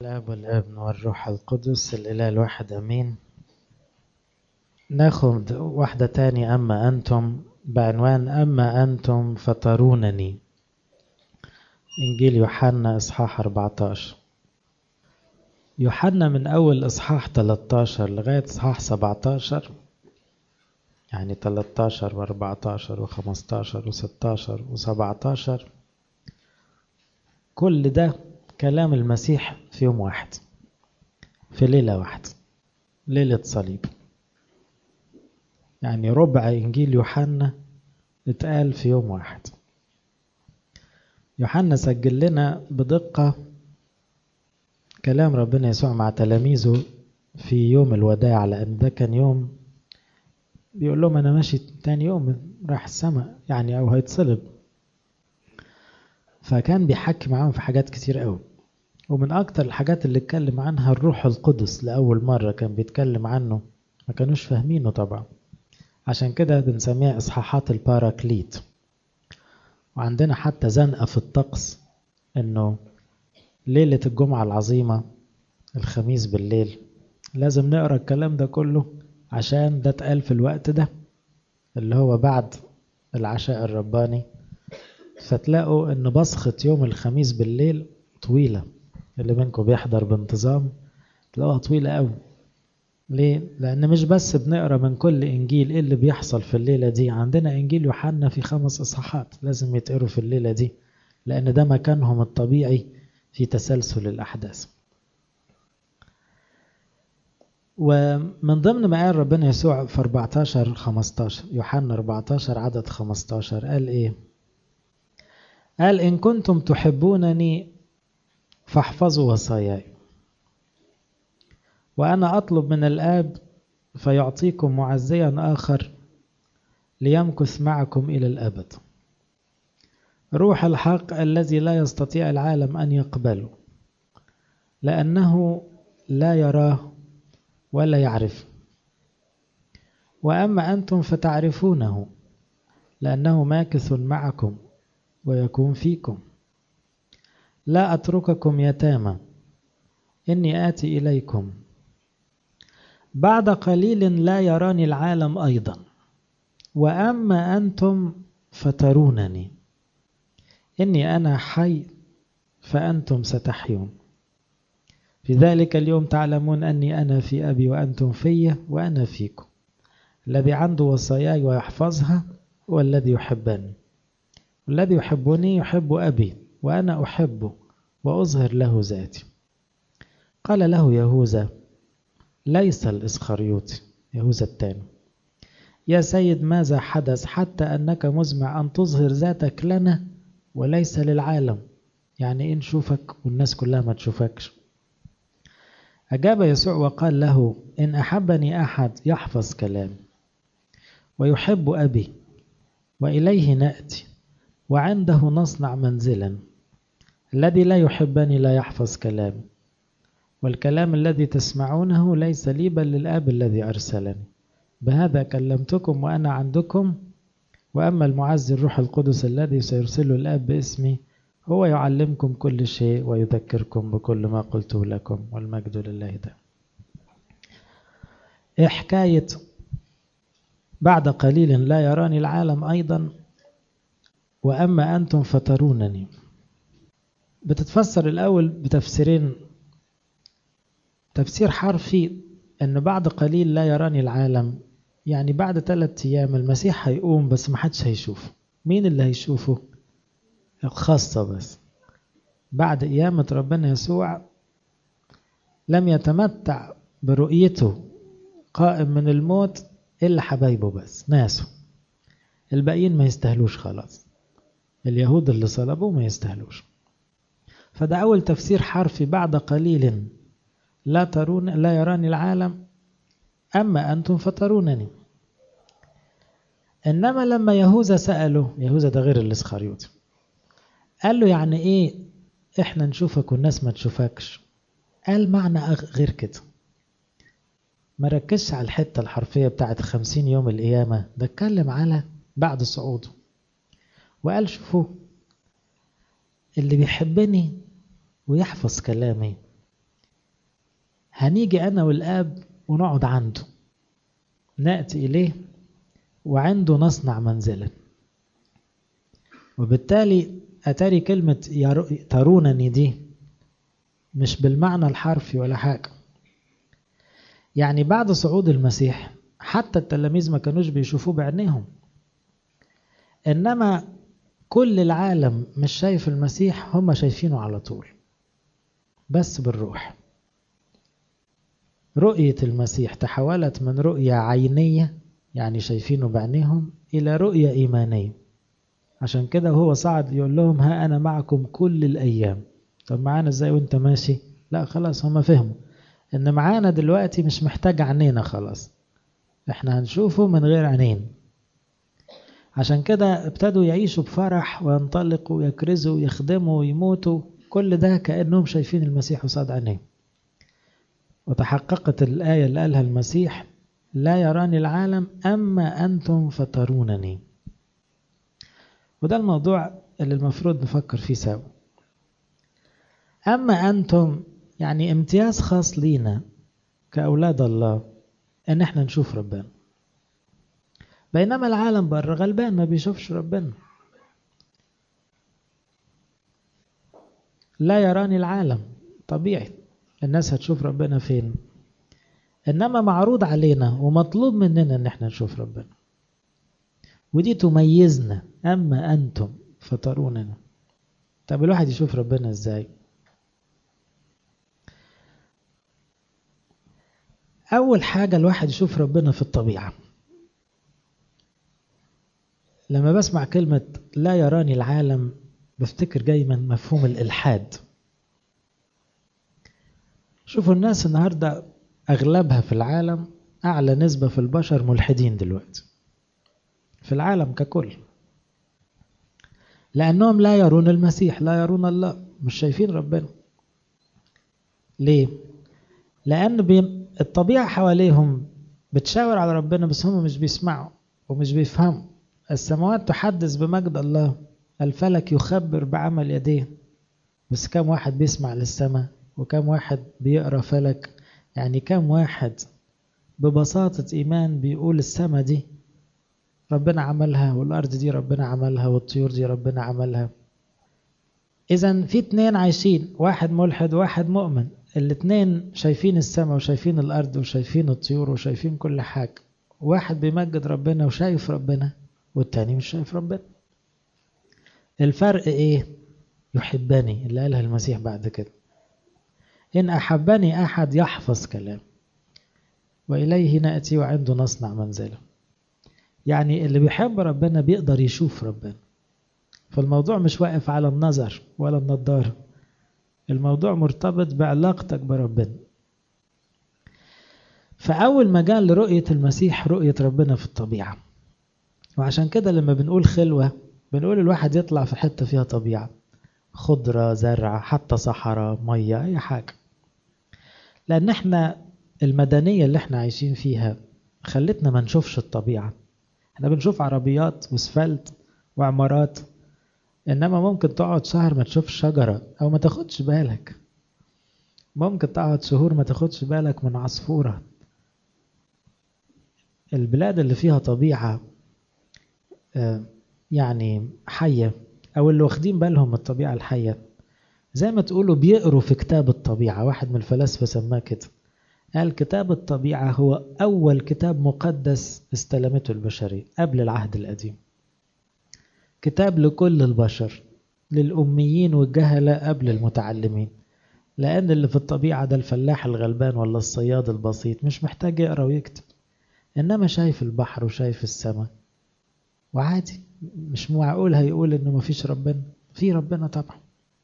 الاب والابن والروح القدس الاله الواحد امين ناخد واحدة تاني اما انتم بعنوان اما انتم فترونني انجيل يوحنا اصحاح 14 يوحنا من اول اصحاح 13 لغاية اصحاح 17 يعني 13 و14 و15 و16 و17 كل ده كلام المسيح في يوم واحد في ليلة واحدة ليلة صليب يعني ربع إنجيل يوحنا اتقال في يوم واحد يوحنا سجل لنا بدقة كلام ربنا يسوع مع تلاميذه في يوم الوداع لأن ده كان يوم بيقول لهم أنا ماشي تاني يوم راح السماء يعني أو هيتصلب فكان بيحكي معاهم في حاجات كتير قوي ومن أكتر الحاجات اللي اتكلم عنها الروح القدس لأول مرة كان بيتكلم عنه ما كانوش فاهمينه طبعا عشان كده بنسميها إصحاحات الباراكليت وعندنا حتى زنقة في الطقس إنه ليلة الجمعة العظيمة الخميس بالليل لازم نقرأ الكلام ده كله عشان ده اتقال في الوقت ده اللي هو بعد العشاء الرباني فتلاقوا ان بصخة يوم الخميس بالليل طويلة اللي منكم بيحضر بانتظام تلاقوها طويلة قوي ليه؟ لأن مش بس بنقرا من كل إنجيل إيه اللي بيحصل في الليلة دي عندنا إنجيل يوحنا في خمس إصحاحات لازم يتقروا في الليلة دي لأن ده مكانهم الطبيعي في تسلسل الأحداث ومن ضمن ما قال ربنا يسوع في 14 15 يوحنا 14 عدد 15 قال إيه؟ قال إن كنتم تحبونني فاحفظوا وصاياي وأنا أطلب من الآب فيعطيكم معزيا آخر ليمكث معكم إلى الأبد روح الحق الذي لا يستطيع العالم أن يقبله لأنه لا يراه ولا يعرف وأما أنتم فتعرفونه لأنه ماكث معكم ويكون فيكم لا أترككم يتامى إني آتي إليكم بعد قليل لا يراني العالم أيضا وأما أنتم فترونني إني أنا حي فأنتم ستحيون في ذلك اليوم تعلمون أني أنا في أبي وأنتم في وأنا فيكم الذي عنده وصاياي ويحفظها والذي يحبني الذي يحبني يحب أبي وأنا أحبه وأظهر له ذاتي قال له يهوذا ليس الإسخريوطي يهوذا الثاني يا سيد ماذا حدث حتى أنك مزمع أن تظهر ذاتك لنا وليس للعالم يعني إيه نشوفك والناس كلها ما تشوفكش أجاب يسوع وقال له إن أحبني أحد يحفظ كلامي ويحب أبي وإليه نأتي وعنده نصنع منزلا الذي لا يحبني لا يحفظ كلامي والكلام الذي تسمعونه ليس لي بل للآب الذي أرسلني بهذا كلمتكم وأنا عندكم وأما المعز الروح القدس الذي سيرسله الآب باسمي هو يعلمكم كل شيء ويذكركم بكل ما قلته لكم والمجد لله ده إيه حكاية بعد قليل لا يراني العالم أيضا وأما أنتم فترونني بتتفسر الأول بتفسيرين تفسير حرفي أن بعد قليل لا يراني العالم يعني بعد ثلاثة أيام المسيح هيقوم بس ما حدش هيشوفه مين اللي هيشوفه الخاصة بس بعد قيامة ربنا يسوع لم يتمتع برؤيته قائم من الموت إلا حبايبه بس ناسه الباقيين ما يستاهلوش خلاص اليهود اللي صلبوه ما يستاهلوش فده أول تفسير حرفي بعد قليل لا ترون لا يراني العالم أما أنتم فترونني إنما لما يهوذا سأله يهوذا ده غير الإسخريوطي قال له يعني إيه إحنا نشوفك والناس ما تشوفكش قال معنى غير كده ما ركزش على الحتة الحرفية بتاعت خمسين يوم القيامة ده اتكلم على بعد صعوده وقال شوفوا اللي بيحبني ويحفظ كلامي هنيجي أنا والآب ونقعد عنده نأتي إليه وعنده نصنع منزلا وبالتالي أتاري كلمة ترونني دي مش بالمعنى الحرفي ولا حاجة يعني بعد صعود المسيح حتى التلاميذ ما كانوش بيشوفوه بعينيهم إنما كل العالم مش شايف المسيح هم شايفينه على طول بس بالروح رؤية المسيح تحولت من رؤية عينية يعني شايفينه بعينيهم إلى رؤية إيمانية عشان كده هو صعد يقول لهم ها أنا معكم كل الأيام طب معانا إزاي وانت ماشي لا خلاص هم فهموا إن معانا دلوقتي مش محتاج عينينا خلاص احنا هنشوفه من غير عينين عشان كده ابتدوا يعيشوا بفرح وينطلقوا ويكرزوا ويخدموا ويموتوا كل ده كأنهم شايفين المسيح وصاد عينيه وتحققت الآية اللي قالها المسيح لا يراني العالم أما أنتم فترونني وده الموضوع اللي المفروض نفكر فيه سوا أما أنتم يعني امتياز خاص لينا كأولاد الله إن احنا نشوف ربنا بينما العالم بره غلبان ما بيشوفش ربنا لا يراني العالم طبيعي الناس هتشوف ربنا فين إنما معروض علينا ومطلوب مننا إن احنا نشوف ربنا ودي تميزنا أما أنتم فتروننا طب الواحد يشوف ربنا إزاي أول حاجة الواحد يشوف ربنا في الطبيعة لما بسمع كلمة لا يراني العالم بفتكر دايما مفهوم الإلحاد شوفوا الناس النهاردة أغلبها في العالم أعلى نسبة في البشر ملحدين دلوقتي في العالم ككل لأنهم لا يرون المسيح لا يرون الله مش شايفين ربنا ليه؟ لأن الطبيعة حواليهم بتشاور على ربنا بس هم مش بيسمعوا ومش بيفهموا السماوات تحدث بمجد الله الفلك يخبر بعمل يديه بس كم واحد بيسمع للسماء وكم واحد بيقرا فلك يعني كم واحد ببساطة إيمان بيقول السماء دي ربنا عملها والأرض دي ربنا عملها والطيور دي ربنا عملها إذا في اتنين عايشين واحد ملحد واحد مؤمن الاتنين شايفين السماء وشايفين الأرض وشايفين الطيور وشايفين كل حاجة واحد بيمجد ربنا وشايف ربنا والتاني مش شايف ربنا الفرق ايه يحبني اللي قالها المسيح بعد كده إن أحبني أحد يحفظ كلام وإليه نأتي وعنده نصنع منزله يعني اللي بيحب ربنا بيقدر يشوف ربنا فالموضوع مش واقف على النظر ولا النظارة الموضوع مرتبط بعلاقتك بربنا فأول مجال لرؤية المسيح رؤية ربنا في الطبيعة وعشان كده لما بنقول خلوة بنقول الواحد يطلع في حتة فيها طبيعة خضرة زرع حتى صحراء مية أي حاجة لأن احنا المدنية اللي احنا عايشين فيها خلتنا ما نشوفش الطبيعة احنا بنشوف عربيات واسفلت وعمارات انما ممكن تقعد شهر ما تشوفش شجرة او ما تاخدش بالك ممكن تقعد شهور ما تاخدش بالك من عصفورة البلاد اللي فيها طبيعة يعني حية او اللي واخدين بالهم من الطبيعة الحية زي ما تقولوا بيقروا في كتاب الطبيعة واحد من الفلاسفة سماه كده قال كتاب الطبيعة هو أول كتاب مقدس استلمته البشرية قبل العهد القديم كتاب لكل البشر للأميين والجهلة قبل المتعلمين لأن اللي في الطبيعة ده الفلاح الغلبان ولا الصياد البسيط مش محتاج يقرأ ويكتب إنما شايف البحر وشايف السماء وعادي مش معقول هيقول إنه مفيش ربنا في ربنا طبعا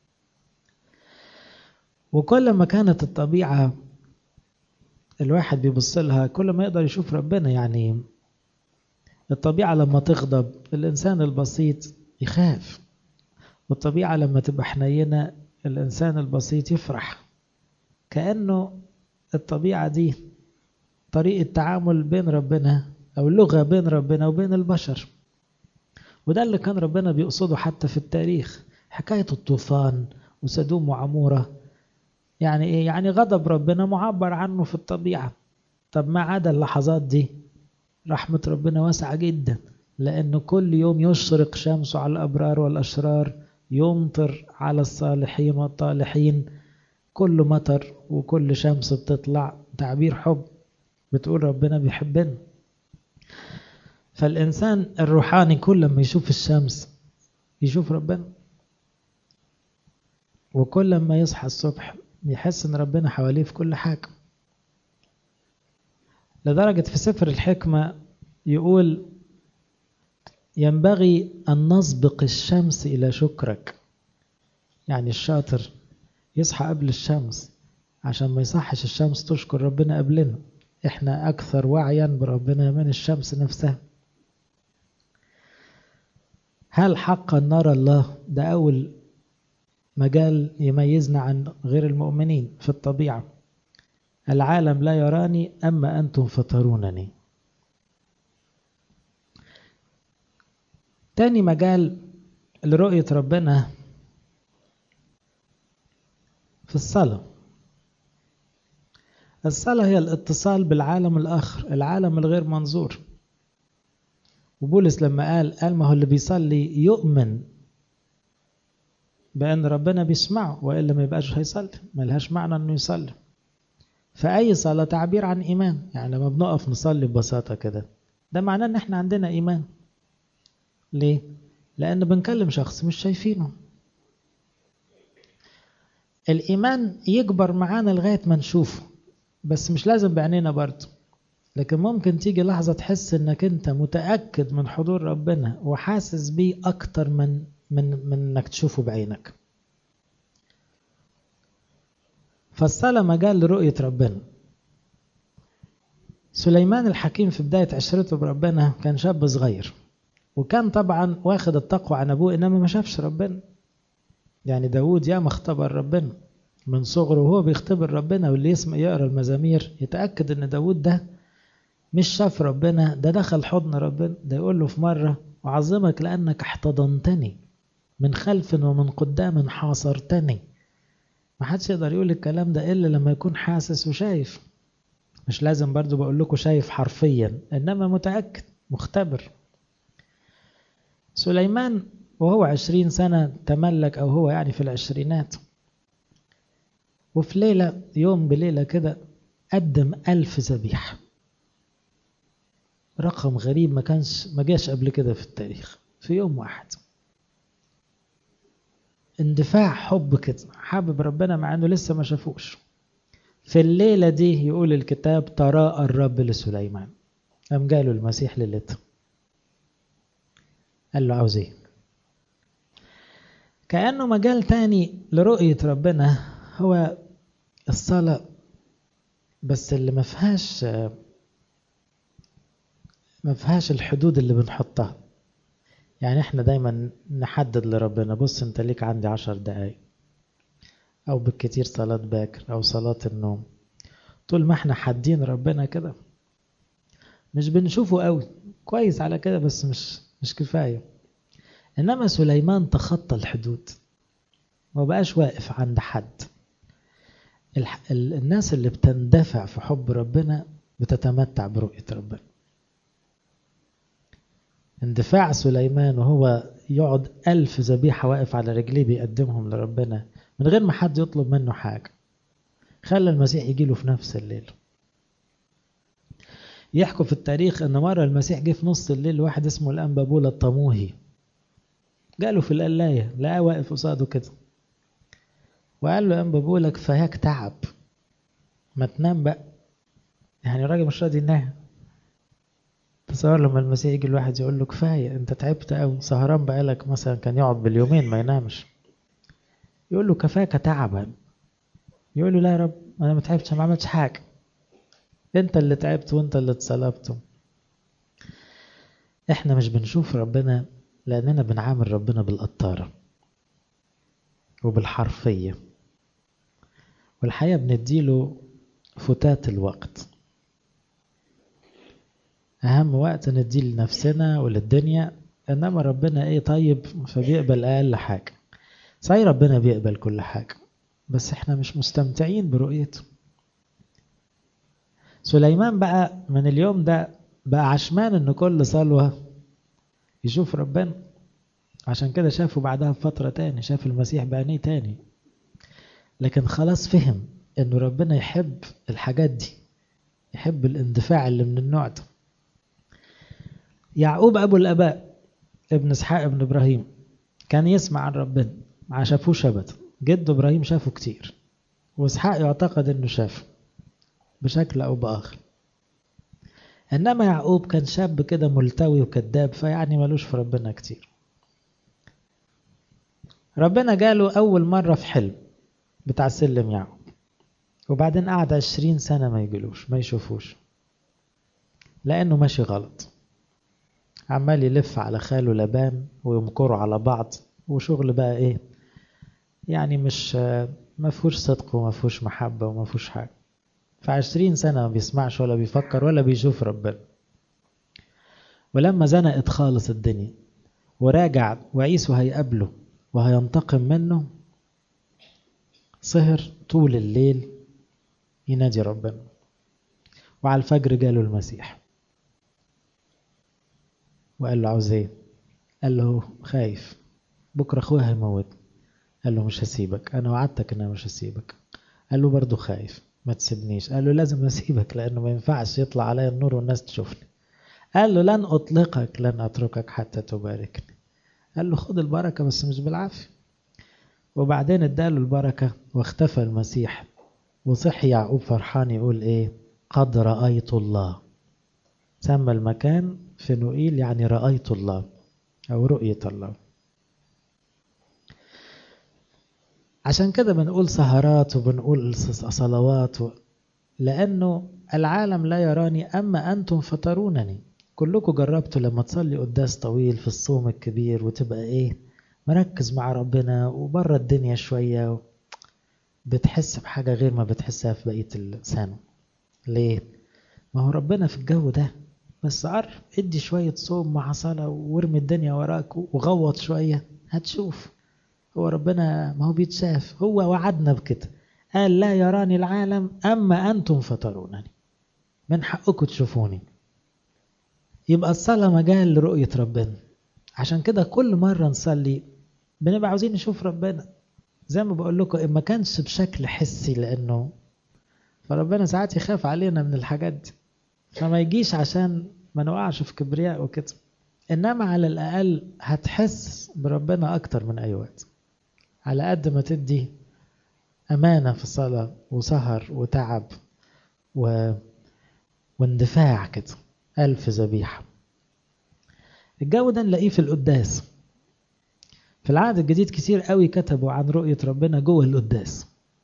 وكل ما كانت الطبيعة الواحد بيبص لها كل ما يقدر يشوف ربنا يعني الطبيعة لما تغضب الإنسان البسيط يخاف والطبيعة لما تبقى حنينة الإنسان البسيط يفرح كأنه الطبيعة دي طريقة تعامل بين ربنا أو لغة بين ربنا وبين البشر وده اللي كان ربنا بيقصده حتى في التاريخ حكاية الطوفان وسدوم وعمورة يعني ايه يعني غضب ربنا معبر عنه في الطبيعة طب ما عدا اللحظات دي رحمة ربنا واسعة جدا لأنه كل يوم يشرق شمسه على الأبرار والأشرار يمطر على الصالحين والطالحين كل مطر وكل شمس بتطلع تعبير حب بتقول ربنا بيحبنا فالإنسان الروحاني كل ما يشوف الشمس يشوف ربنا وكل ما يصحى الصبح يحس ان ربنا حواليه في كل حاجة لدرجة في سفر الحكمة يقول ينبغي أن نسبق الشمس إلى شكرك يعني الشاطر يصحى قبل الشمس عشان ما يصحش الشمس تشكر ربنا قبلنا احنا أكثر وعيا بربنا من الشمس نفسها هل حقا نرى الله ده أول مجال يميزنا عن غير المؤمنين في الطبيعة العالم لا يراني أما أنتم فترونني تاني مجال لرؤية ربنا في الصلاة الصلاة هي الاتصال بالعالم الآخر العالم الغير منظور وبولس لما قال قال ما هو اللي بيصلي يؤمن بأن ربنا بيسمعه وإلا ما يبقاش هيصلي ما لهاش معنى أنه يصلي فأي صلاة تعبير عن إيمان يعني لما بنقف نصلي ببساطة كده ده معناه أن احنا عندنا إيمان ليه؟ لأن بنكلم شخص مش شايفينه الإيمان يكبر معانا لغاية ما نشوفه بس مش لازم بعينينا برضه لكن ممكن تيجي لحظة تحس انك انت متأكد من حضور ربنا وحاسس بيه اكتر من من من انك تشوفه بعينك فالصلاة مجال لرؤية ربنا سليمان الحكيم في بداية عشرته بربنا كان شاب صغير وكان طبعا واخد التقوى عن أبوه إنما ما شافش ربنا يعني داود ياما اختبر ربنا من صغره وهو بيختبر ربنا واللي يسمع يقرأ المزامير يتأكد إن داود ده مش شاف ربنا ده دخل حضن ربنا ده يقول له في مرة أعظمك لأنك احتضنتني من خلف ومن قدام حاصرتني ما حدش يقدر يقول الكلام ده إلا لما يكون حاسس وشايف مش لازم برضو بقول لكم شايف حرفيا إنما متأكد مختبر سليمان وهو عشرين سنة تملك أو هو يعني في العشرينات وفي ليلة يوم بليلة كده قدم ألف ذبيحة رقم غريب ما كانش ما جاش قبل كده في التاريخ في يوم واحد اندفاع حب كده حابب ربنا مع انه لسه ما شافوش في الليلة دي يقول الكتاب تراءى الرب لسليمان قام جاله المسيح ليلتها قال له عاوز ايه كأنه مجال تاني لرؤية ربنا هو الصلاة بس اللي ما فيهاش ما فيهاش الحدود اللي بنحطها يعني احنا دايما نحدد لربنا بص انت ليك عندي عشر دقايق او بالكتير صلاة باكر او صلاة النوم طول ما احنا حادين ربنا كده مش بنشوفه قوي كويس على كده بس مش مش كفاية انما سليمان تخطى الحدود ما بقاش واقف عند حد الح... الناس اللي بتندفع في حب ربنا بتتمتع برؤية ربنا اندفاع سليمان وهو يقعد ألف ذبيحة واقف على رجليه بيقدمهم لربنا من غير ما حد يطلب منه حاجة خلى المسيح يجيله في نفس الليل يحكوا في التاريخ ان مرة المسيح جه في نص الليل واحد اسمه الانبا بولا الطموهي جاله في القلاية لقاه واقف قصاده كده وقال له يا انبا بولا كفاياك تعب ما تنام بقى يعني الراجل مش راضي ينام تصور لما المسيح يجي الواحد يقول له كفاية انت تعبت قوي سهران بقالك مثلا كان يقعد باليومين ما ينامش يقول له كفاك تعبا يقول له لا يا رب انا ما تعبتش ما عملتش حاجة انت اللي تعبت وانت اللي اتصلبت احنا مش بنشوف ربنا لاننا بنعامل ربنا بالقطارة وبالحرفية والحقيقة بنديله فتات الوقت أهم وقت نديه لنفسنا وللدنيا إنما ربنا إيه طيب فبيقبل أقل حاجة صحيح ربنا بيقبل كل حاجة بس احنا مش مستمتعين برؤيته سليمان بقى من اليوم ده بقى عشمان ان كل صلوة يشوف ربنا عشان كده شافه بعدها بفترة تاني شاف المسيح بعينيه تاني لكن خلاص فهم انه ربنا يحب الحاجات دي يحب الاندفاع اللي من النوع ده يعقوب ابو الاباء ابن اسحاق ابن ابراهيم كان يسمع عن ربنا ما شافوش ابدا جده ابراهيم شافه كتير واسحاق يعتقد انه شافه بشكل او باخر انما يعقوب كان شاب كده ملتوي وكذاب فيعني ملوش في ربنا كتير ربنا جاله اول مره في حلم بتاع سلم يعقوب وبعدين قعد عشرين سنة ما يجلوش ما يشوفوش لأنه ماشي غلط عمال يلف على خاله لبان ويمكروا على بعض وشغل بقى ايه يعني مش ما فيهوش صدق وما فيهوش محبة وما فيهوش حاجة فعشرين سنة ما بيسمعش ولا بيفكر ولا بيشوف ربنا ولما زنقت خالص الدنيا وراجع وعيسو هيقابله وهينتقم منه سهر طول الليل ينادي ربنا وعلى الفجر جاله المسيح وقال له عاوز ايه قال له خايف بكره اخويا هيموت قال له مش هسيبك انا وعدتك ان انا مش هسيبك قال له برضه خايف ما تسيبنيش قال له لازم اسيبك لانه ما ينفعش يطلع عليا النور والناس تشوفني قال له لن اطلقك لن اتركك حتى تباركني قال له خد البركه بس مش بالعافيه وبعدين اداله البركه واختفى المسيح وصحي يعقوب فرحان يقول ايه قد رأيت الله سمى المكان فنوئيل يعني رأيت الله أو رؤية الله عشان كده بنقول سهرات وبنقول صلوات و... لأنه العالم لا يراني أما أنتم فترونني كلكم جربتوا لما تصلي قداس طويل في الصوم الكبير وتبقى إيه مركز مع ربنا وبره الدنيا شوية و... بتحس بحاجة غير ما بتحسها في بقية السنة ليه؟ ما هو ربنا في الجو ده بس عارف ادي شوية صوم مع صلاة وارمي الدنيا وراك وغوط شوية هتشوف هو ربنا ما هو بيتشاف هو وعدنا بكده قال لا يراني العالم أما أنتم فترونني من حقكم تشوفوني يبقى الصلاة مجال لرؤية ربنا عشان كده كل مرة نصلي بنبقى عاوزين نشوف ربنا زي ما بقول لكم إن ما كانش بشكل حسي لأنه فربنا ساعات يخاف علينا من الحاجات دي فما يجيش عشان ما نوقعش في كبرياء وكده إنما على الأقل هتحس بربنا أكتر من أي وقت على قد ما تدي أمانة في الصلاة وسهر وتعب و... واندفاع كده ألف ذبيحة الجو ده نلاقيه في القداس في العهد الجديد كتير قوي كتبوا عن رؤية ربنا جوه القداس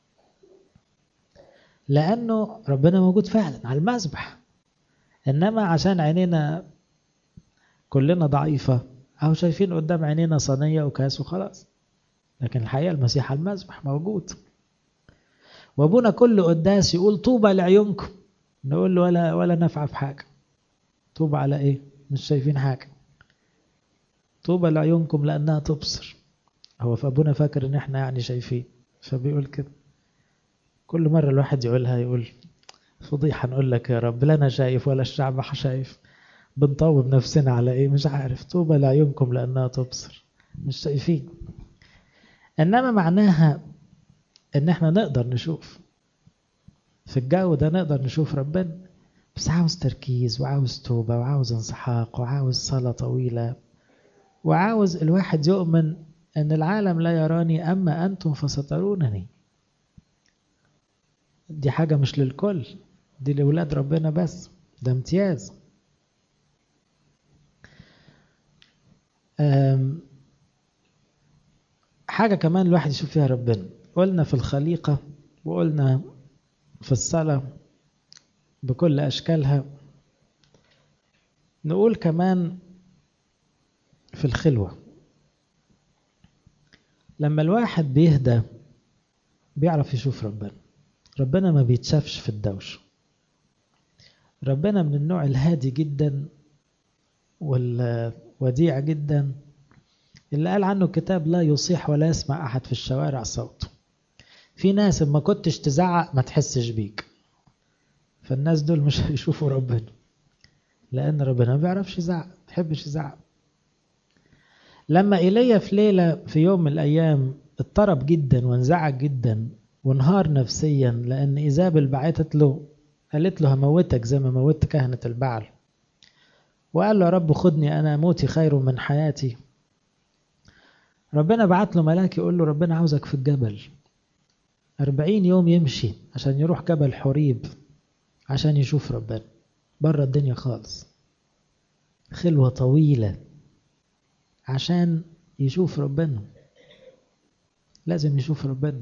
لأنه ربنا موجود فعلا على المذبح إنما عشان عينينا كلنا ضعيفة أو شايفين قدام عينينا صينية وكاس وخلاص لكن الحقيقة المسيح على المذبح موجود وابونا كل قداس يقول طوبى لعيونكم نقول له ولا ولا نفع في حاجة طوبى على ايه مش شايفين حاجة طوبى لعيونكم لأنها تبصر هو فابونا فاكر ان احنا يعني شايفين فبيقول كده كل مرة الواحد يقولها يقول فضيحة نقول لك يا رب لا أنا شايف ولا الشعب شايف بنطوب نفسنا على ايه مش عارف طوبى لعيونكم لأنها تبصر مش شايفين إنما معناها إن إحنا نقدر نشوف في الجو ده نقدر نشوف ربنا بس عاوز تركيز وعاوز توبة وعاوز انسحاق وعاوز صلاة طويلة وعاوز الواحد يؤمن أن العالم لا يراني أما أنتم فسترونني دي حاجة مش للكل دي لولاد ربنا بس ده امتياز حاجة كمان الواحد يشوف فيها ربنا قلنا في الخليقة وقلنا في الصلاة بكل أشكالها نقول كمان في الخلوة لما الواحد بيهدى بيعرف يشوف ربنا ربنا ما بيتشافش في الدوشة ربنا من النوع الهادي جدا والوديع جدا اللي قال عنه الكتاب لا يصيح ولا يسمع أحد في الشوارع صوته في ناس ما كنتش تزعق ما تحسش بيك فالناس دول مش هيشوفوا ربنا لأن ربنا ما بيعرفش يزعق ما بيحبش يزعق لما إيليا في ليلة في يوم من الأيام اضطرب جدا وانزعج جدا وانهار نفسيا لأن إيزابل بعتت له قالت له هموتك زي ما موت كهنة البعل وقال له يا رب خدني أنا موتي خير من حياتي ربنا بعت له ملاك يقول له ربنا عاوزك في الجبل أربعين يوم يمشي عشان يروح جبل حريب عشان يشوف ربنا بره الدنيا خالص خلوة طويلة عشان يشوف ربنا لازم يشوف ربنا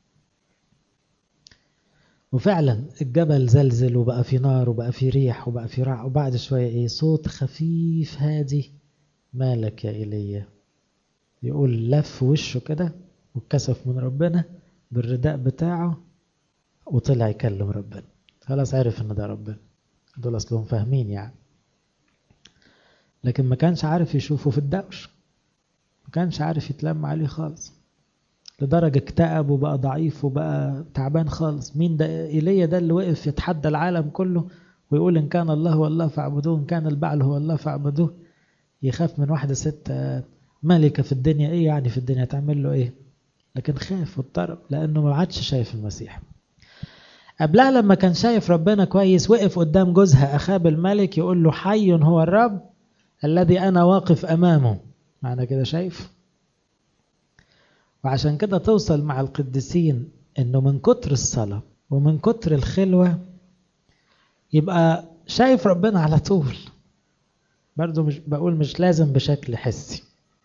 وفعلا الجبل زلزل وبقى في نار وبقى في ريح وبقى في رع وبعد شوية ايه صوت خفيف هادي مالك يا إيليا يقول لف وشه كده واتكسف من ربنا بالرداء بتاعه وطلع يكلم ربنا خلاص عرف ان ده ربنا دول اصلهم فاهمين يعني لكن ما كانش عارف يشوفه في الدوش ما كانش عارف يتلم عليه خالص لدرجة اكتئب وبقى ضعيف وبقى تعبان خالص مين ده إيليا ده اللي وقف يتحدى العالم كله ويقول إن كان الله هو الله فاعبدوه إن كان البعل هو الله فاعبدوه يخاف من واحدة ست ملكة في الدنيا إيه يعني في الدنيا تعمل له إيه لكن خاف واضطرب لأنه ما عادش شايف المسيح قبلها لما كان شايف ربنا كويس وقف قدام جوزها أخاب الملك يقول له حي هو الرب الذي أنا واقف أمامه معنى كده شايف وعشان كده توصل مع القديسين انه من كتر الصلاة ومن كتر الخلوة يبقى شايف ربنا على طول برضو مش بقول مش لازم بشكل حسي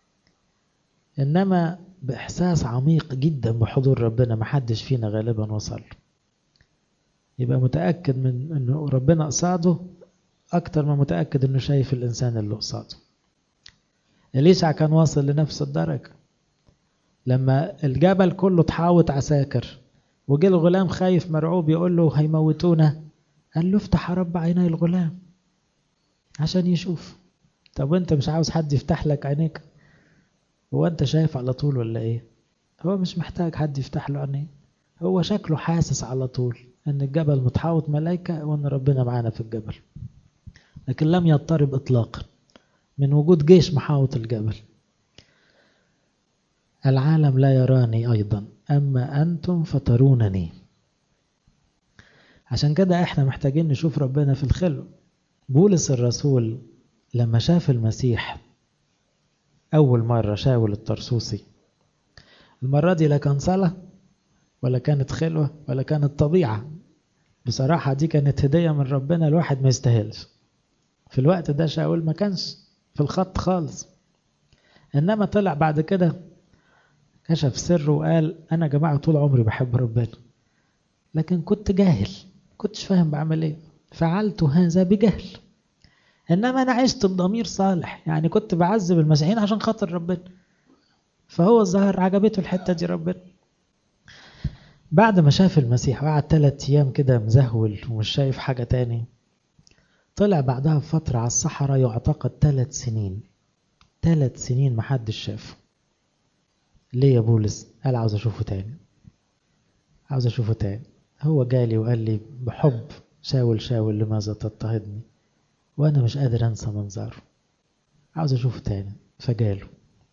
انما باحساس عميق جدا بحضور ربنا محدش فينا غالبا وصل يبقى متأكد من انه ربنا قصاده اكتر ما متأكد انه شايف الانسان اللي قصاده اليشع كان واصل لنفس الدرجة لما الجبل كله تحاوط عساكر وجه الغلام خايف مرعوب يقول له هيموتونا قال له افتح رب عيني الغلام عشان يشوف طب وانت مش عاوز حد يفتح لك عينيك هو انت شايف على طول ولا ايه هو مش محتاج حد يفتح له عينيه هو شكله حاسس على طول ان الجبل متحاوط ملائكة وان ربنا معانا في الجبل لكن لم يضطرب اطلاقا من وجود جيش محاوط الجبل العالم لا يراني أيضا أما أنتم فترونني عشان كده احنا محتاجين نشوف ربنا في الخلو بولس الرسول لما شاف المسيح أول مرة شاول الطرسوسي المرة دي لا كان صلاة ولا كانت خلوة ولا كانت طبيعة بصراحة دي كانت هدية من ربنا الواحد ما يستاهلش في الوقت ده شاول ما كانش في الخط خالص إنما طلع بعد كده كشف سره وقال أنا جماعة طول عمري بحب ربنا لكن كنت جاهل كنتش فاهم بعمل ايه فعلت هذا بجهل إنما أنا عشت بضمير صالح يعني كنت بعذب المسيحيين عشان خاطر ربنا فهو الظاهر عجبته الحتة دي ربنا بعد ما شاف المسيح وقعد ثلاث أيام كده مزهول ومش شايف حاجة تاني طلع بعدها بفترة على الصحراء يعتقد ثلاث سنين ثلاث سنين محدش شافه ليه يا بولس قال عاوز اشوفه تاني عاوز اشوفه تاني هو جالي وقال لي بحب شاول شاول لماذا تضطهدني وانا مش قادر انسى منظره عاوز اشوفه تاني فجاله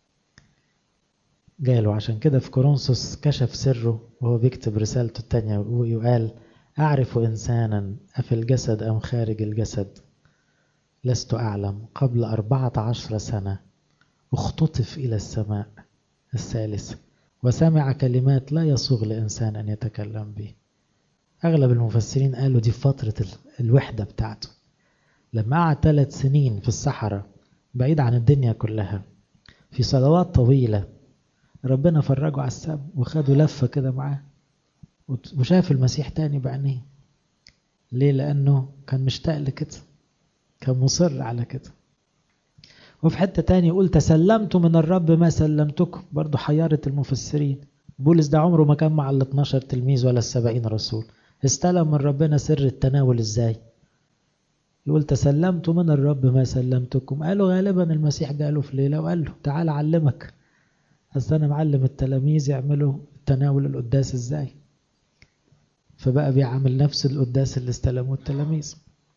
جاله عشان كده في كورنثوس كشف سره وهو بيكتب رسالته التانية وقال أعرف إنسانا أفي الجسد أم خارج الجسد لست أعلم قبل أربعة عشر سنة اختطف إلى السماء الثالثة وسمع كلمات لا يصوغ لإنسان أن يتكلم به أغلب المفسرين قالوا دي فترة الوحدة بتاعته لما قعد ثلاث سنين في الصحراء بعيد عن الدنيا كلها في صلوات طويلة ربنا فرجه على السما وخده لفة كده معاه وشاف المسيح تاني بعينيه ليه لأنه كان مشتاق لكده كان مصر على كده وفي حتة تاني يقول تسلمت من الرب ما سلمتكم برضو حيارة المفسرين بولس ده عمره ما كان مع ال 12 تلميذ ولا السبعين رسول استلم من ربنا سر التناول ازاي يقول تسلمت من الرب ما سلمتكم قالوا غالبا المسيح جاله في ليلة وقال له تعال أعلمك أصل أنا معلم التلاميذ يعملوا التناول القداس ازاي فبقى بيعمل نفس القداس اللي استلموه التلاميذ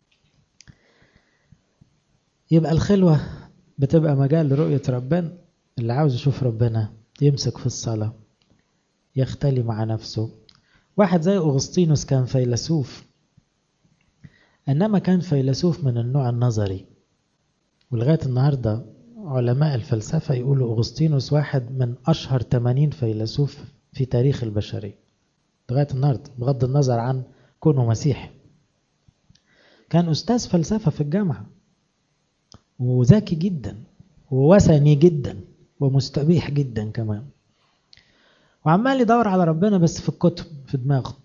يبقى الخلوة بتبقى مجال لرؤية ربنا اللي عاوز يشوف ربنا يمسك في الصلاة يختلي مع نفسه واحد زي أغسطينوس كان فيلسوف إنما كان فيلسوف من النوع النظري ولغاية النهاردة علماء الفلسفة يقولوا أغسطينوس واحد من أشهر 80 فيلسوف في تاريخ البشرية لغاية النهاردة بغض النظر عن كونه مسيحي كان أستاذ فلسفة في الجامعة وذكي جدا ووثني جدا ومستبيح جدا كمان وعمال يدور على ربنا بس في الكتب في دماغه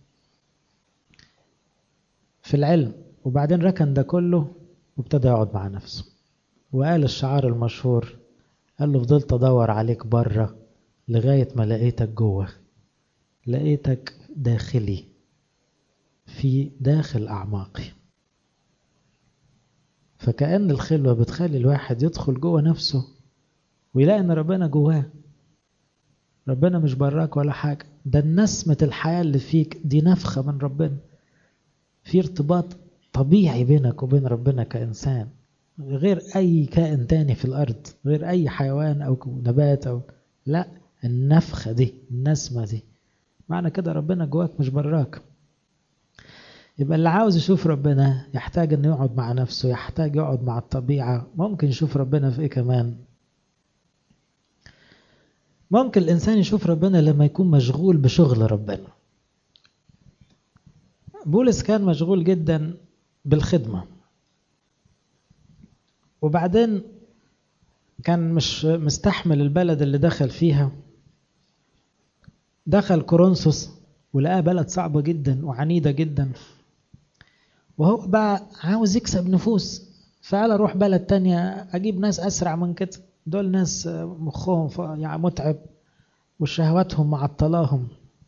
في العلم وبعدين ركن ده كله وابتدى يقعد مع نفسه وقال الشعار المشهور قال له فضلت ادور عليك بره لغاية ما لقيتك جوه لقيتك داخلي في داخل أعماقي فكأن الخلوة بتخلي الواحد يدخل جوه نفسه ويلاقي ان ربنا جواه ربنا مش براك ولا حاجة ده النسمة الحياة اللي فيك دي نفخة من ربنا في ارتباط طبيعي بينك وبين ربنا كإنسان غير أي كائن تاني في الأرض غير أي حيوان أو نبات أو لا النفخة دي النسمة دي معنى كده ربنا جواك مش براك يبقى اللي عاوز يشوف ربنا يحتاج انه يقعد مع نفسه يحتاج يقعد مع الطبيعة ممكن يشوف ربنا في ايه كمان ممكن الإنسان يشوف ربنا لما يكون مشغول بشغل ربنا بولس كان مشغول جدا بالخدمة وبعدين كان مش مستحمل البلد اللي دخل فيها دخل كورنثوس ولقاها بلد صعبة جدا وعنيدة جدا وهو بقى عاوز يكسب نفوس فقال اروح بلد تانية اجيب ناس اسرع من كده دول ناس مخهم يعني متعب وشهواتهم معطلاهم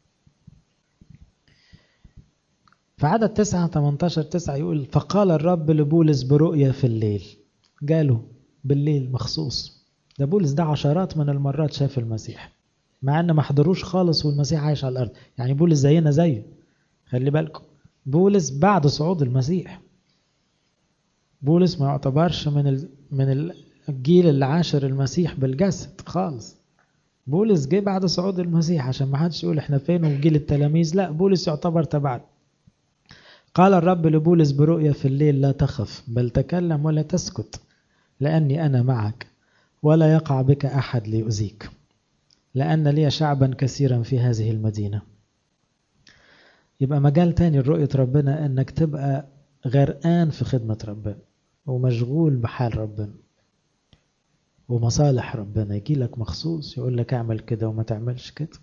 فعدد تسعة 18 تسعة يقول فقال الرب لبولس برؤية في الليل جاله بالليل مخصوص ده بولس ده عشرات من المرات شاف المسيح مع ان ما حضروش خالص والمسيح عايش على الارض يعني بولس زينا زيه خلي بالكم بولس بعد صعود المسيح بولس ما يعتبرش من ال... من الجيل اللي عاشر المسيح بالجسد خالص بولس جه بعد صعود المسيح عشان ما حدش يقول احنا فين وجيل التلاميذ لا بولس يعتبر تبعنا قال الرب لبولس برؤيا في الليل لا تخف بل تكلم ولا تسكت لأني أنا معك ولا يقع بك أحد ليؤذيك لأن لي شعبا كثيرا في هذه المدينة يبقى مجال تاني لرؤية ربنا انك تبقى غرقان في خدمة ربنا ومشغول بحال ربنا ومصالح ربنا يجي لك مخصوص يقول لك اعمل كده وما تعملش كده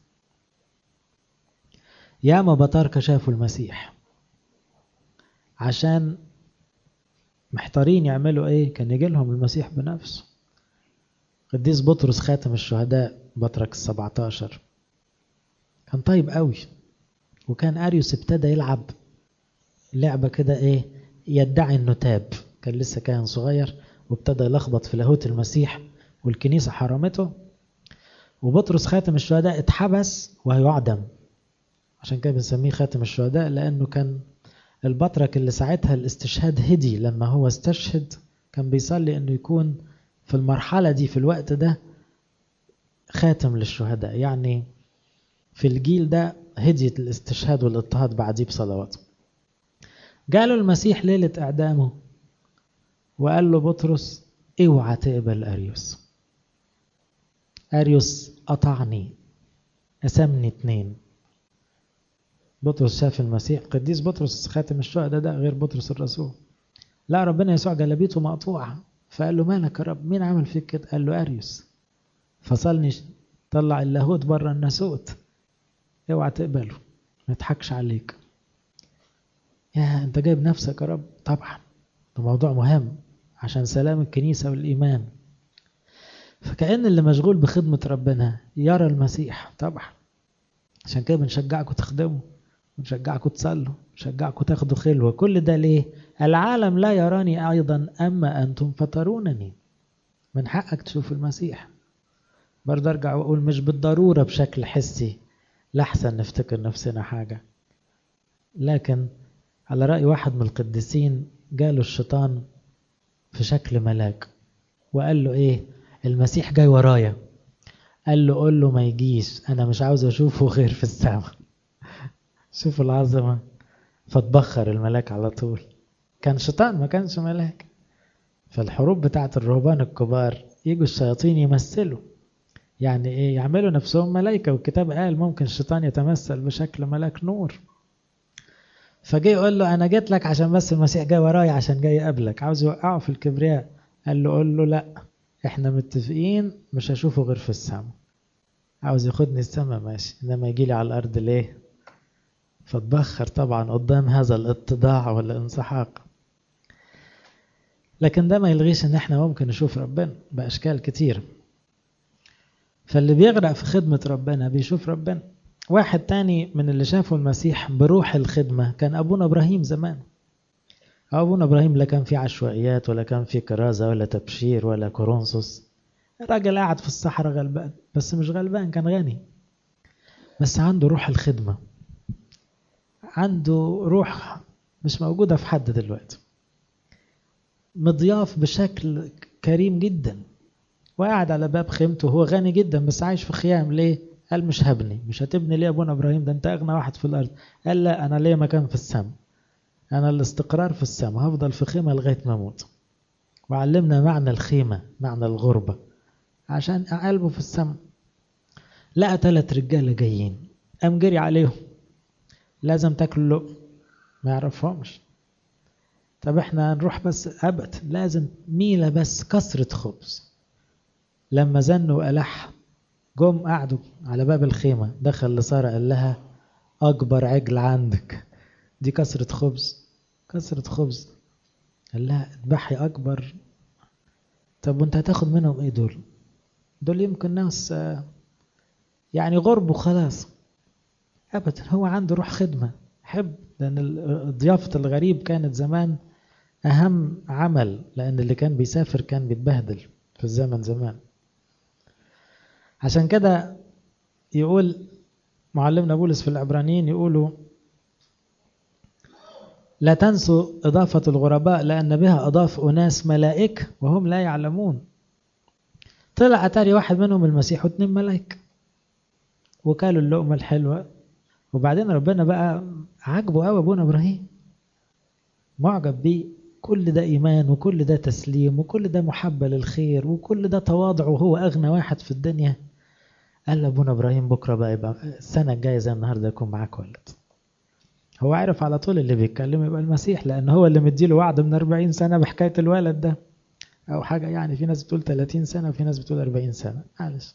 ياما بطاركة شافوا المسيح عشان محتارين يعملوا ايه كان يجي لهم المسيح بنفسه قديس بطرس خاتم الشهداء بطرك السبعتاشر كان طيب قوي وكان اريوس ابتدى يلعب لعبة كده ايه يدعي انه تاب كان لسه كان صغير وابتدى يلخبط في لاهوت المسيح والكنيسة حرمته وبطرس خاتم الشهداء اتحبس وهيعدم عشان كده بنسميه خاتم الشهداء لانه كان البطرك اللي ساعتها الاستشهاد هدي لما هو استشهد كان بيصلي انه يكون في المرحلة دي في الوقت ده خاتم للشهداء يعني في الجيل ده هدية الاستشهاد والاضطهاد بعديه بصلوات جاله المسيح ليلة إعدامه وقال له بطرس اوعى تقبل أريوس أريوس قطعني قسمني اتنين بطرس شاف المسيح قديس بطرس خاتم الشهداء ده غير بطرس الرسول لا ربنا يسوع جلبيته مقطوعة فقال له مالك يا رب مين عمل فيك كده قال له أريوس فصلني طلع اللاهوت بره الناسوت اوعى تقبله ما يضحكش عليك يا انت جايب نفسك يا رب طبعا ده موضوع مهم عشان سلام الكنيسة والإيمان فكأن اللي مشغول بخدمة ربنا يرى المسيح طبعا عشان كده بنشجعكم تخدموا بنشجعكم تصلوا بنشجعكم تاخدوا خلوة كل ده ليه العالم لا يراني أيضا أما أنتم فترونني من حقك تشوف المسيح برضه أرجع وأقول مش بالضرورة بشكل حسي لحسن نفتكر نفسنا حاجة لكن على رأي واحد من القديسين جاله الشيطان في شكل ملاك وقال له ايه المسيح جاي ورايا قال له قول له ما يجيش انا مش عاوز اشوفه غير في السماء شوفوا العظمة فتبخر الملاك على طول كان شيطان ما كانش ملاك فالحروب بتاعت الرهبان الكبار يجوا الشياطين يمثلوا يعني ايه يعملوا نفسهم ملائكة والكتاب قال ممكن الشيطان يتمثل بشكل ملاك نور فجاي يقول له انا جيت لك عشان بس المسيح جاي ورايا عشان جاي يقابلك عاوز يوقعه في الكبرياء قال له قول له لا احنا متفقين مش هشوفه غير في السماء عاوز ياخدني السماء ماشي انما يجي لي على الارض ليه فتبخر طبعا قدام هذا الاتضاع والانسحاق لكن ده ما يلغيش ان احنا ممكن نشوف ربنا باشكال كتير فاللي بيغرق في خدمة ربنا بيشوف ربنا واحد تاني من اللي شافوا المسيح بروح الخدمة كان أبونا إبراهيم زمان أبونا إبراهيم لا كان في عشوائيات ولا كان في كرازة ولا تبشير ولا كورنثوس راجل قاعد في الصحراء غلبان بس مش غلبان كان غني بس عنده روح الخدمة عنده روح مش موجودة في حد دلوقتي مضياف بشكل كريم جدا وقاعد على باب خيمته وهو غني جدا بس عايش في خيام ليه قال مش هبني مش هتبني ليه ابونا ابراهيم ده انت اغنى واحد في الارض قال لا انا ليا مكان في السماء انا الاستقرار في السماء هفضل في خيمه لغايه ما اموت وعلمنا معنى الخيمه معنى الغربه عشان قلبه في السماء لقى ثلاث رجاله جايين قام جري عليهم لازم تاكلوا لقمه ما يعرفهمش طب احنا هنروح بس ابد لازم ميله بس كسره خبز لما زنوا ألح جم قعدوا على باب الخيمة دخل لسارة قال لها أكبر عجل عندك دي كسرة خبز كسرة خبز قال لها اذبحي أكبر طب وانت هتاخد منهم ايه دول دول يمكن ناس يعني غرب وخلاص أبدا هو عنده روح خدمة حب لأن ضيافة الغريب كانت زمان أهم عمل لأن اللي كان بيسافر كان بيتبهدل في الزمن زمان عشان كده يقول معلمنا بولس في العبرانيين يقولوا لا تنسوا إضافة الغرباء لأن بها أضاف أناس ملائكة وهم لا يعلمون طلع أتاري واحد منهم المسيح واثنين ملائكة وكالوا اللقمة الحلوة وبعدين ربنا بقى عجبه قوي أبونا إبراهيم معجب بيه كل ده إيمان وكل ده تسليم وكل ده محبة للخير وكل ده تواضع وهو أغنى واحد في الدنيا قال لأبونا إبراهيم بكرة بقى يبقى السنة الجاية زي النهاردة يكون معاك ولد هو عارف على طول اللي بيتكلم يبقى المسيح لأن هو اللي مديله وعد من 40 سنة بحكاية الولد ده أو حاجة يعني في ناس بتقول 30 سنة وفي ناس بتقول 40 سنة معلش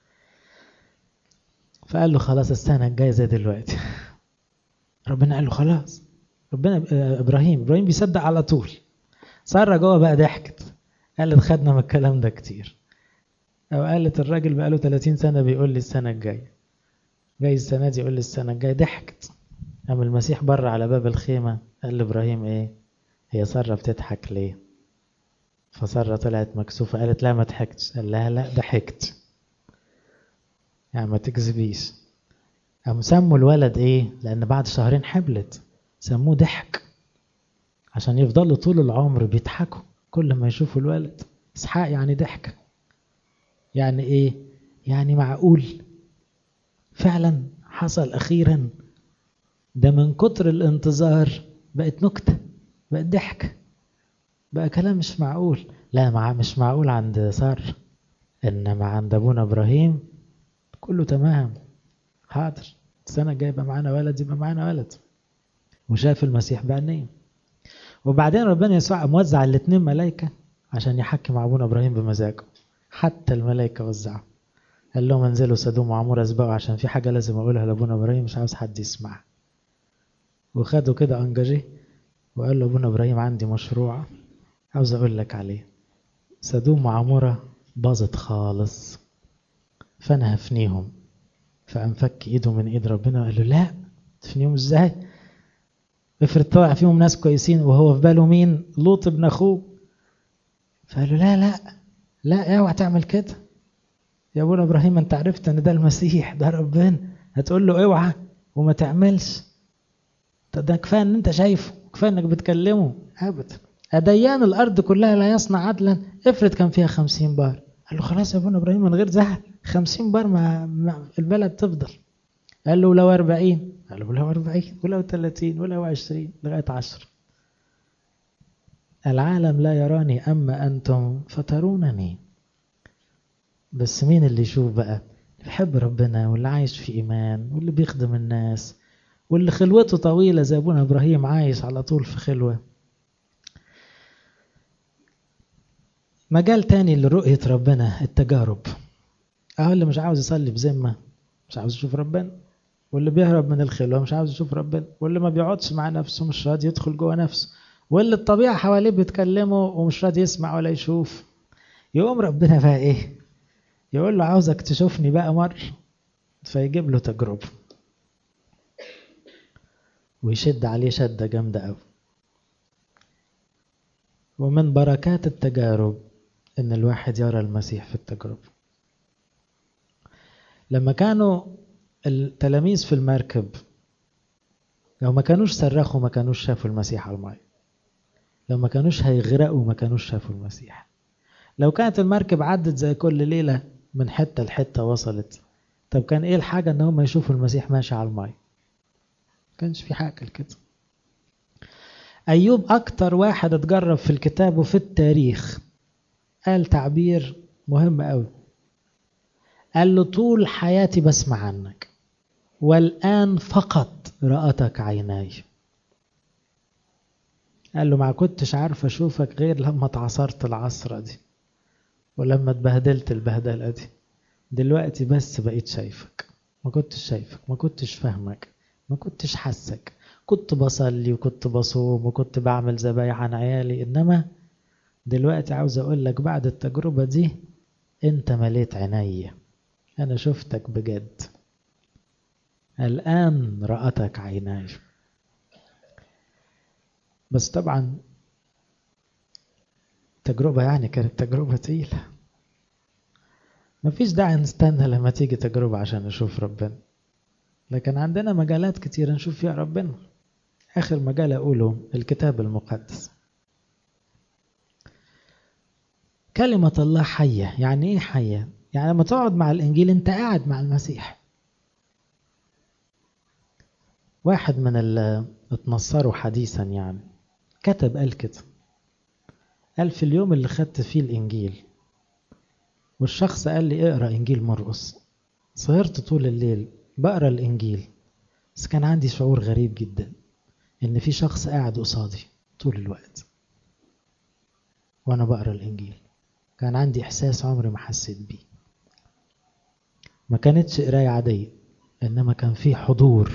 فقال له خلاص السنة الجاية زي دلوقتي ربنا قال له خلاص ربنا ابراهيم ابراهيم بيصدق على طول ساره جوه بقى ضحكت قالت خدنا من الكلام ده كتير او قالت الراجل بقاله 30 سنه بيقول لي السنه الجايه جاي السنه دي يقول لي السنه الجايه ضحكت قام المسيح بره على باب الخيمه قال لابراهيم ايه هي ساره بتضحك ليه فساره طلعت مكسوفه قالت لا ما ضحكتش قال لها لا ضحكت يعني ما تكذبيش قام سموا الولد ايه لان بعد شهرين حبلت سموه ضحك عشان يفضلوا طول العمر بيضحكوا كل ما يشوفوا الولد اسحاق يعني ضحك يعني ايه يعني معقول فعلا حصل اخيرا ده من كتر الانتظار بقت نكتة بقت ضحك بقى كلام مش معقول لا مع مش معقول عند سار انما عند ابونا ابراهيم كله تمام حاضر السنة الجاية يبقى معانا ولد يبقى معانا ولد وشاف المسيح بعينيه وبعدين ربنا يسوع موزع الاثنين ملائكة عشان يحكي مع ابونا ابراهيم بمزاجه حتى الملائكة وزعوا قال لهم انزلوا سدوم وعمور اسبقوا عشان في حاجة لازم اقولها لابونا ابراهيم مش عاوز حد يسمعها وخدوا كده انجاجي وقال له ابونا ابراهيم عندي مشروع عاوز اقول لك عليه سدوم وعمورة باظت خالص فانا هفنيهم فقام فك ايده من ايد ربنا وقال له لا تفنيهم ازاي افرض طلع فيهم ناس كويسين وهو في باله مين لوط ابن اخوه فقال له لا لا لا اوعى تعمل كده يا ابونا ابراهيم انت عرفت ان ده المسيح ده ربنا هتقول له اوعى وما تعملش ده كفايه ان انت شايفه كفايه انك بتكلمه ابدا أديان الأرض كلها لا يصنع عدلا افرض كان فيها خمسين بار قال له خلاص يا ابونا إبراهيم من غير زهق خمسين بار ما, ما البلد تفضل قال له ولو أربعين قال له ولو أربعين ولو ثلاثين ولو عشرين لغاية عشر العالم لا يراني أما أنتم فترونني بس مين اللي يشوف بقى اللي بيحب ربنا واللي عايش في إيمان واللي بيخدم الناس واللي خلوته طويلة زي أبونا إبراهيم عايش على طول في خلوة مجال تاني لرؤية ربنا التجارب أهو اللي مش عاوز يصلي بذمة مش عاوز يشوف ربنا واللي بيهرب من الخلوة مش عاوز يشوف ربنا واللي ما بيقعدش مع نفسه مش راضي يدخل جوه نفسه واللي الطبيعة حواليه بيتكلموا ومش راضي يسمع ولا يشوف يقوم ربنا بقى ايه يقول له عاوزك تشوفني بقى مرة فيجيب له تجربة ويشد عليه شدة جامدة أوي ومن بركات التجارب إن الواحد يرى المسيح في التجربة لما كانوا التلاميذ في المركب لو ما كانوش صرخوا ما كانوش شافوا المسيح على الماء لو ما كانوش هيغرقوا ما كانوش شافوا المسيح لو كانت المركب عدت زي كل ليلة من حتة لحتة وصلت طب كان ايه الحاجة ان هم يشوفوا المسيح ماشي على الماء كانش في حاجة كده أيوب أكتر واحد اتجرب في الكتاب وفي التاريخ قال تعبير مهم قوي قال له طول حياتي بسمع عنك والآن فقط رأتك عيناي قال له ما كنتش عارف أشوفك غير لما اتعصرت العصرة دي ولما اتبهدلت البهدلة دي دلوقتي بس بقيت شايفك ما كنتش شايفك ما كنتش فاهمك ما كنتش حاسك كنت بصلي وكنت بصوم وكنت بعمل ذبايح عن عيالي إنما دلوقتي عاوز أقول لك بعد التجربة دي أنت مليت عيني أنا شفتك بجد الآن رأتك عيناي بس طبعا تجربة يعني كانت تجربة تقيلة مفيش داعي نستنى لما تيجي تجربة عشان نشوف ربنا لكن عندنا مجالات كتير نشوف فيها ربنا آخر مجال أقوله الكتاب المقدس كلمة الله حية يعني إيه حية؟ يعني لما تقعد مع الإنجيل أنت قاعد مع المسيح واحد من اللي اتنصروا حديثا يعني كتب قال كده قال في اليوم اللي خدت فيه الإنجيل والشخص قال لي اقرأ إنجيل مرقس سهرت طول الليل بقرأ الإنجيل بس كان عندي شعور غريب جدا إن في شخص قاعد قصادي طول الوقت وأنا بقرأ الإنجيل كان عندي إحساس عمري ما حسيت بيه ما كانتش قراية عادية إنما كان في حضور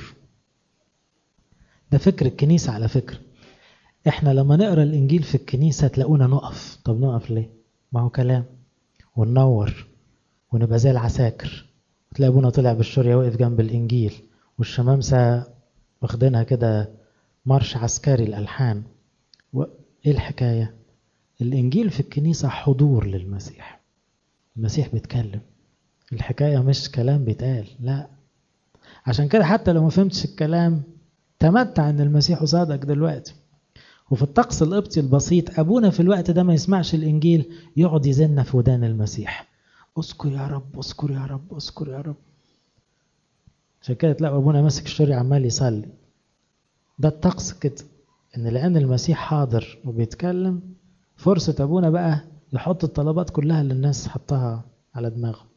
ده فكر الكنيسة على فكرة إحنا لما نقرأ الإنجيل في الكنيسة تلاقونا نقف طب نقف ليه؟ ما هو كلام وننور ونبقى زي العساكر تلاقي ابونا طلع بالشورية واقف جنب الإنجيل والشمامسة واخدينها كده مارش عسكري الألحان وإيه الحكاية؟ الإنجيل في الكنيسة حضور للمسيح المسيح بيتكلم الحكاية مش كلام بيتقال لا عشان كده حتى لو ما فهمتش الكلام تمتع ان المسيح قصادك دلوقتي وفي الطقس القبطي البسيط ابونا في الوقت ده ما يسمعش الانجيل يقعد يزن في ودان المسيح اذكر يا رب اذكر يا رب اذكر يا رب عشان كده تلاقوا ابونا ماسك الشوري عمال يصلي ده الطقس كده ان لان المسيح حاضر وبيتكلم فرصة ابونا بقى يحط الطلبات كلها اللي الناس حطها على دماغه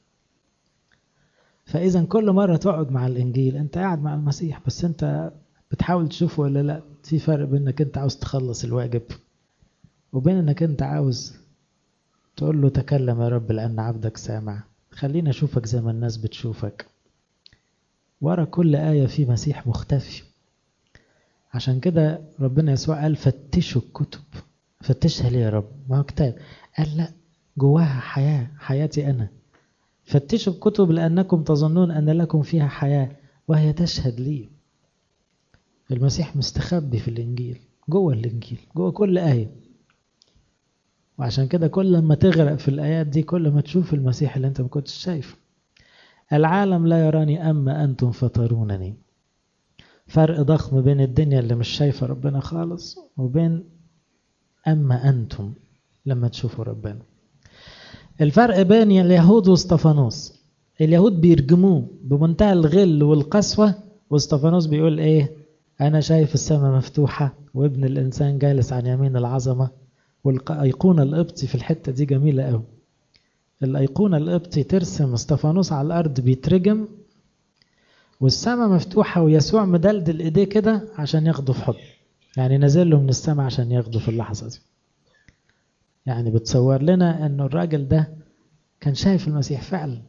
فاذا كل مرة تقعد مع الانجيل انت قاعد مع المسيح بس انت بتحاول تشوفه ولا لا في فرق بين انك انت عاوز تخلص الواجب وبين انك انت عاوز تقول له تكلم يا رب لان عبدك سامع خلينا اشوفك زي ما الناس بتشوفك ورا كل آية في مسيح مختفي عشان كده ربنا يسوع قال فتشوا الكتب فتشها ليه يا رب ما هو كتاب قال لا جواها حياة حياتي أنا فتشوا الكتب لأنكم تظنون أن لكم فيها حياة وهي تشهد لي المسيح مستخبي في الإنجيل جوه الإنجيل جوه كل آية وعشان كده كل ما تغرق في الآيات دي كل ما تشوف المسيح اللي أنت ما كنتش شايفه العالم لا يراني أما أنتم فترونني فرق ضخم بين الدنيا اللي مش شايفة ربنا خالص وبين أما أنتم لما تشوفوا ربنا الفرق بين اليهود واستفانوس اليهود بيرجموه بمنتهى الغل والقسوة واستفانوس بيقول ايه انا شايف السماء مفتوحة وابن الانسان جالس عن يمين العظمة والايقونة القبطي في الحتة دي جميلة قوي الايقونة القبطي ترسم استفانوس على الارض بيترجم والسماء مفتوحة ويسوع مدلدل ايديه كده عشان ياخده في حضن يعني نزل له من السماء عشان ياخده في اللحظة دي يعني بتصور لنا انه الراجل ده كان شايف المسيح فعلا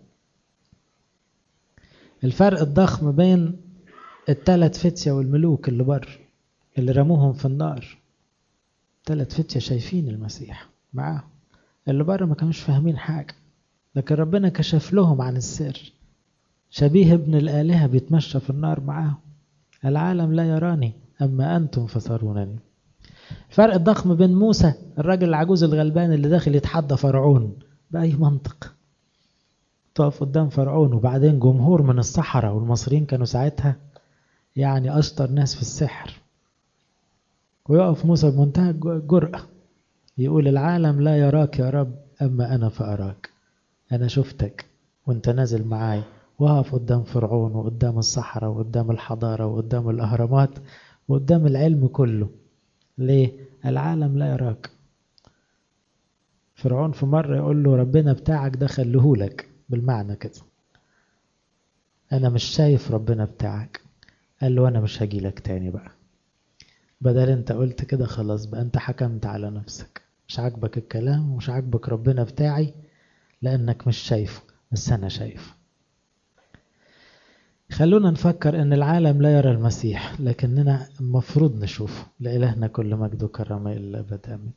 الفرق الضخم بين الثلاث فتية والملوك اللي بر اللي رموهم في النار ثلاث فتية شايفين المسيح معاهم اللي بره ما كانوش فاهمين حاجة لكن ربنا كشف لهم عن السر شبيه ابن الآلهة بيتمشى في النار معاهم العالم لا يراني أما أنتم فترونني الفرق الضخم بين موسى الراجل العجوز الغلبان اللي داخل يتحدى فرعون بأي منطق تقف قدام فرعون وبعدين جمهور من الصحراء والمصريين كانوا ساعتها يعني أشطر ناس في السحر ويقف موسى بمنتهى الجرأة يقول العالم لا يراك يا رب أما أنا فأراك أنا شفتك وانت نازل معاي وقف قدام فرعون وقدام الصحراء وقدام الحضارة وقدام الأهرامات وقدام العلم كله ليه؟ العالم لا يراك فرعون في مرة يقول له ربنا بتاعك ده خليهولك بالمعنى كده أنا مش شايف ربنا بتاعك قال له أنا مش هجيلك تاني بقى بدل أنت قلت كده خلاص بقى أنت حكمت على نفسك مش عاجبك الكلام ومش عاجبك ربنا بتاعي لأنك مش شايفه بس أنا شايفه خلونا نفكر ان العالم لا يرى المسيح لكننا المفروض نشوفه لإلهنا كل مجد وكرامة إلا أبد آمين